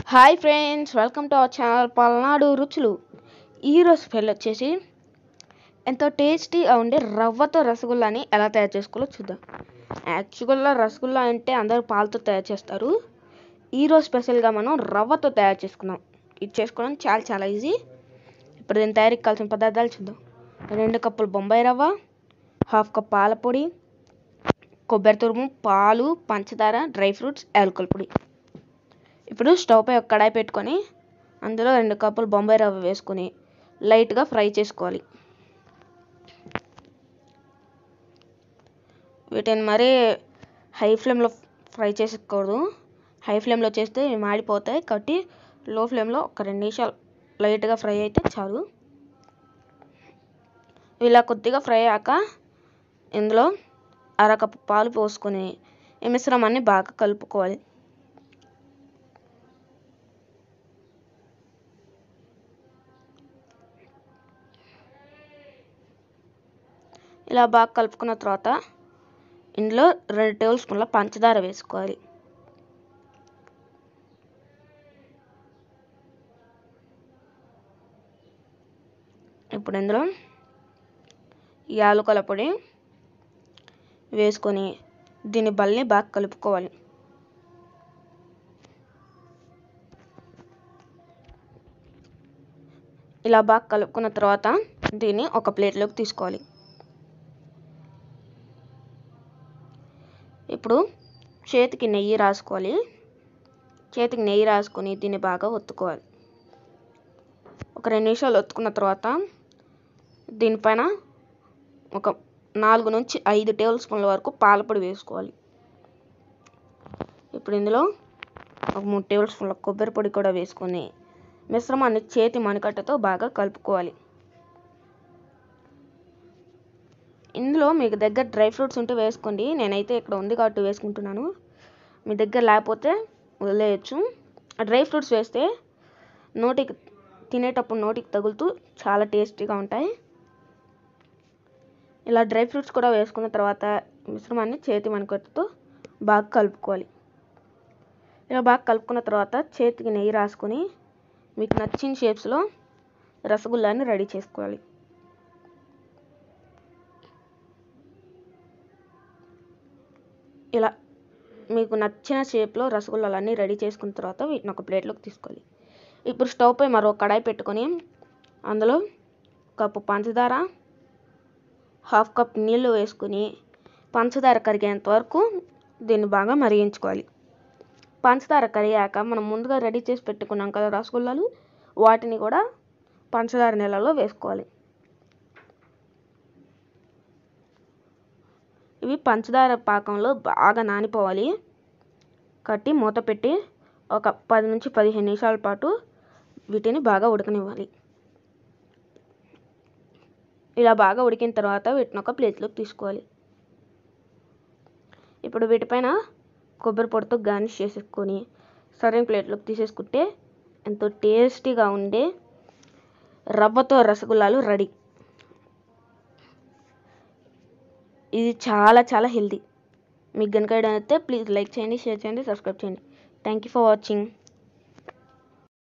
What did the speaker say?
hi friends welcome to our channel Palnadu రుచులు ఈరోజు spell వచ్చేసి ఎంతో టేస్టీగా ఉండే రవ్వతో రసగుల్లాని ఎలా తయారు చేసుకోవాలో చూద్దాం యాక్చువల్గా రసగుల్లా అంటే అందరూ పాలతో తయారు చేస్తారు ఈరోజు స్పెషల్గా మనం రవ్వతో తయారు చేసుకున్నాం ఇది చేసుకోవడం చాలా చాలా ఈజీ ఇప్పుడు దీని తయారీకి కావాల్సిన పదార్థాలు చూద్దాం రెండు కప్పులు బొంబాయి రవ్వ హాఫ్ కప్ పాల పొడి కొబ్బరి తురుము పాలు పంచదార డ్రై ఫ్రూట్స్ యాలకుల పొడి ఇప్పుడు స్టవ్ పై ఒక కడాయి పెట్టుకొని అందులో రెండు కప్పులు బొంబాయి రవ్వ వేసుకొని లైట్గా ఫ్రై చేసుకోవాలి వీటిని మరీ హై ఫ్లేమ్లో ఫ్రై చేసుకోకూడదు హై ఫ్లేమ్లో చేస్తే ఇవి మాడిపోతాయి కాబట్టి లో ఫ్లేమ్లో ఒక రెండు నిమిషాలు లైట్గా ఫ్రై అయితే చాలు ఇలా కొద్దిగా ఫ్రై అయ్యాక ఇందులో అరకప్పు పాలు పోసుకొని ఈ మిశ్రమాన్ని బాగా కలుపుకోవాలి ఇలా బాగా కలుపుకున్న తర్వాత ఇందులో రెండు టేబుల్ స్పూన్ల పంచదార వేసుకోవాలి ఇప్పుడు ఇందులో యాలకుల పొడి వేసుకొని దీన్ని బల్లి బాగా కలుపుకోవాలి ఇలా బాగా కలుపుకున్న తర్వాత దీన్ని ఒక ప్లేట్లోకి తీసుకోవాలి ఇప్పుడు చేతికి నెయ్యి రాసుకోవాలి చేతికి నెయ్యి రాసుకొని దీన్ని బాగా ఒత్తుకోవాలి ఒక రెండు నిమిషాలు ఒత్తుకున్న తర్వాత దీనిపైన ఒక నాలుగు నుంచి ఐదు టేబుల్ స్పూన్ల వరకు పాలపొడి వేసుకోవాలి ఇప్పుడు ఇందులో ఒక మూడు టేబుల్ స్పూన్ల కొబ్బరి పొడి కూడా వేసుకొని మిశ్రమాన్ని చేతి మణికట్టతో బాగా కలుపుకోవాలి ఇందులో మీకు దగ్గర డ్రై ఫ్రూట్స్ ఉంటే వేసుకోండి నేనైతే ఇక్కడ ఉంది కాబట్టి వేసుకుంటున్నాను మీ దగ్గర లేకపోతే వదిలేయచ్చు ఆ డ్రై ఫ్రూట్స్ వేస్తే నోటికి తినేటప్పుడు నోటికి తగులుతూ చాలా టేస్టీగా ఉంటాయి ఇలా డ్రై ఫ్రూట్స్ కూడా వేసుకున్న తర్వాత మిశ్రమాన్ని చేతి మణికట్టుతో బాగా కలుపుకోవాలి ఇలా బాగా కలుపుకున్న తర్వాత చేతికి నెయ్యి రాసుకొని మీకు నచ్చిన షేప్స్లో రసగుల్లాని రెడీ చేసుకోవాలి ఇలా మీకు నచ్చిన షేప్లో రసగుల్లాలన్నీ రెడీ చేసుకున్న తర్వాత వీటిని ఒక ప్లేట్లోకి తీసుకోవాలి ఇప్పుడు స్టవ్ పై మరో కడాయి పెట్టుకొని అందులో కప్పు పంచదార హాఫ్ కప్ నీళ్ళు వేసుకుని పంచదార కరిగేంత వరకు దీన్ని బాగా మరిగించుకోవాలి పంచదార కరిగాక మనం ముందుగా రెడీ చేసి పెట్టుకున్నాం కదా రసగుల్లాలు వాటిని కూడా పంచదార నీళ్ళలో వేసుకోవాలి ఇవి పంచదార పాకంలో బాగా నానిపోవాలి కట్టి మూత పెట్టి ఒక పది నుంచి పదిహేను నిమిషాల పాటు వీటిని బాగా ఉడకనివ్వాలి ఇలా బాగా ఉడికిన తర్వాత వీటిని ఒక ప్లేట్లోకి తీసుకోవాలి ఇప్పుడు వీటిపైన కొబ్బరి పొడితో గార్నిష్ చేసుకొని సరైన ప్లేట్లోకి తీసేసుకుంటే ఎంతో టేస్టీగా ఉండే రవ్వతో రసగుల్లాలు రెడీ ఇది చాలా చాలా హెల్తీ మీకు కనుక అయితే ప్లీజ్ లైక్ చేయండి షేర్ చేయండి సబ్స్క్రైబ్ చేయండి థ్యాంక్ యూ ఫర్ వాచింగ్